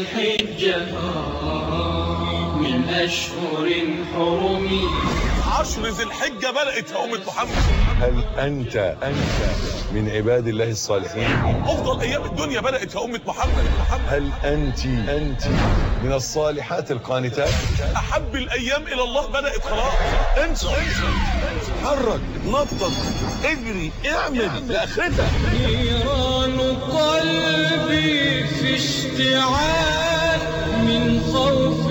الحجة من أشهر حرم عشر ذي الحجة بدأت يا أمة محمد هل أنت أنت من عباد الله الصالحين أفضل أيام الدنيا بدأت يا أمة محمد محمد هل أنت أنت من الصالحات القانتات أحب الأيام إلى الله بدأت خلاص انسى حرك نطط اجري اعمل لاخرتك نيران قلبي في اشتعال من خوف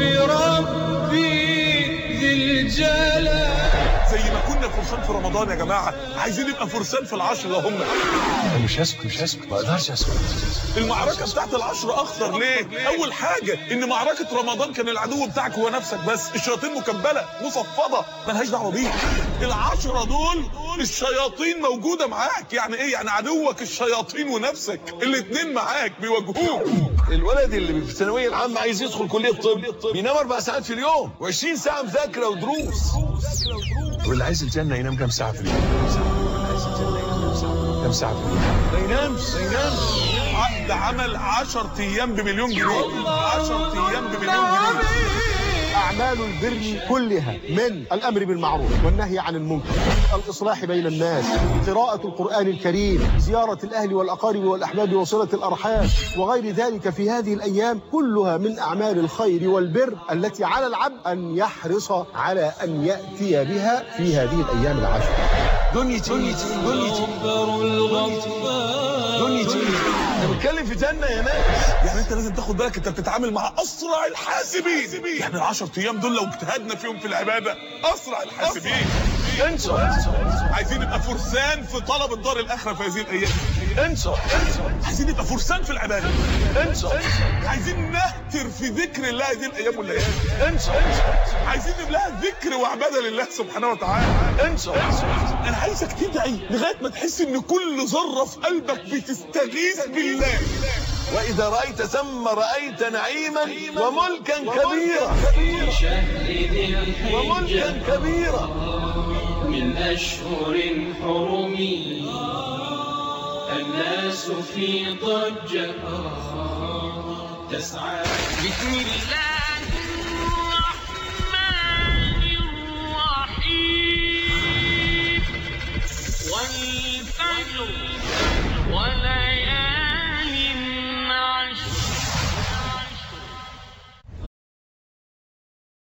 ربي ذي الجلال زي ما كنا فرسان في رمضان يا جماعة عايزين نبقى فرسان في العشر ده هم أنا مش هسكت مش هسكت ما اقدرش اسكت المعركة بتاعت العشر أخطر ليه؟ أول حاجة إن معركة رمضان كان العدو بتاعك هو نفسك بس الشياطين مكبلة مصفدة ملهاش دعوة بيك العشرة دول الشياطين موجودة معاك يعني إيه؟ يعني عدوك الشياطين ونفسك الاتنين معاك بيواجهوك الولد اللي في الثانويه العامه عايز يدخل كليه طب بينام اربع ساعات في اليوم و20 ساعه مذاكره ودروس واللي عايز الجنه ينام كام ساعه في اليوم عايز الجنه ينام كام ساعه كام ساعه في اليوم ما ينامش ما ينامش عقد عمل 10 أيام بمليون جنيه 10 أيام بمليون جنيه أعمال البر كلها من الأمر بالمعروف والنهي عن المنكر الإصلاح بين الناس قراءة القرآن الكريم زيارة الأهل والأقارب والأحباب وصلة الأرحام وغير ذلك في هذه الأيام كلها من أعمال الخير والبر التي على العبد أن يحرص على أن يأتي بها في هذه الأيام العشر دنيتي دنيتي دنيتي غفر الغفار دنيتي انا بتكلم في جنه يا ناس يعني انت لازم تاخد بالك انت بتتعامل مع اسرع الحاسبين يعني العشر ايام دول لو اجتهدنا فيهم في العباده اسرع الحاسبين انسى عايزين نبقى فرسان في طلب الدار الاخره في هذه الايام انسى عايزين نبقى فرسان في العباده انسى عايزين نهتر في ذكر الله هذه الايام والليالي انسى عايزين نبقى ذكر وعباده لله سبحانه وتعالى انسى انا عايزك تدعي لغايه ما تحس ان كل ذره في قلبك بتستغيث بالله واذا رايت ثم رايت نعيما وملكا كبيرا في شهر ذي وملكا الحجة كبيرا من أشهر حرم الناس في ضجة تسعى بسم الله الرحمن الرحيم والفجر وليالي